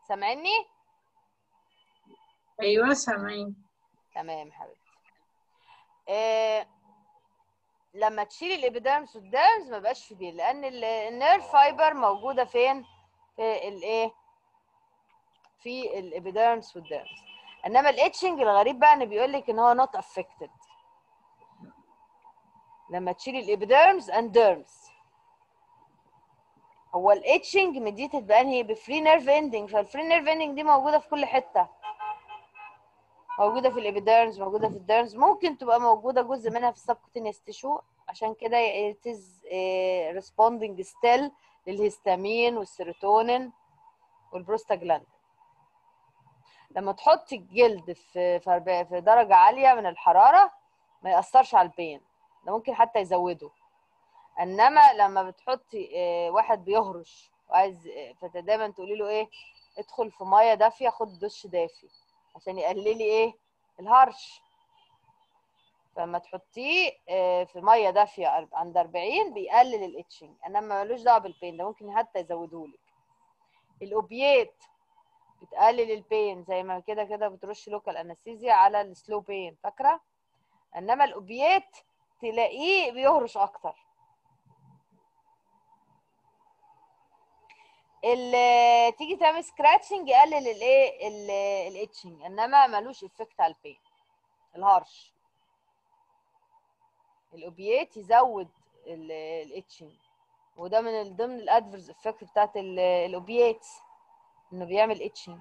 سامعني ايوه سامعين تمام حبيبتي آه لما تشيل الابيديرمس والديرمس ما بقاش في بين لان ال- النيرف فايبر موجوده فين في الايه في الابيديرمس والديرمس انما الاتشنج الغريب بقى ان بيقول لك ان هو نوت افكتد لما تشيل الابيديرمس اند ديرمس هو الاتشنج مديتد بانهي بفري نيرف اندنج فالفري نيرف اندنج دي موجوده في كل حته موجوده في الابيديرمس موجوده في الديرمس ممكن تبقى موجوده جزء منها في السبكوتينيوس تيشو عشان كده it is eh, responding still للهستامين والسيروتونين والبروستاجلاند لما تحطي الجلد في في أربع- في درجه عاليه من الحراره ما ياثرش على البين ده ممكن حتى يزوده انما لما بتحطي آه، واحد بيهرش وعايز آه، فدايما تقولي له ايه ادخل في ميه دافيه خد دش دافي عشان يقللي ايه الهرش فلما تحطيه آه، في ميه دافيه أر- عند 40 بيقلل الاتشنج انما ملوش دعوه بالبين ده ممكن حتى يزودهولك الاوبيات بتقلل البين زي ما كده كده بترش لوكال انستيزيا على السلو بين فاكره انما الاوبيات تلاقيه بيهرش اكتر ال- تيجي تعمل سكراتشنج يقلل الايه الاتشنج انما ملوش افكت على البين الهرش الاوبيات يزود الاتشنج وده من ال- ضمن الادفرز افكت بتاعت ال- الاوبيات انه بيعمل اتشنج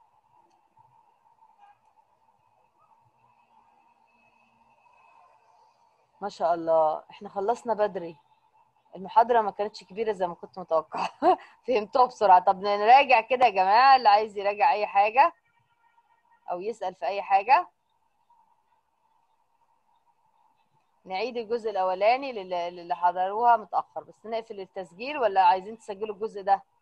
ما شاء الله احنا خلصنا بدري المحاضرة ما كانتش كبيرة زي ما كنت متوقعة فهمتوها بسرعة طب نراجع كده يا جماعة اللي عايز يراجع أي حاجة أو يسأل في أي حاجة نعيد الجزء الأولاني للي للي حضروها متأخر بس نقفل التسجيل ولا عايزين تسجلوا الجزء ده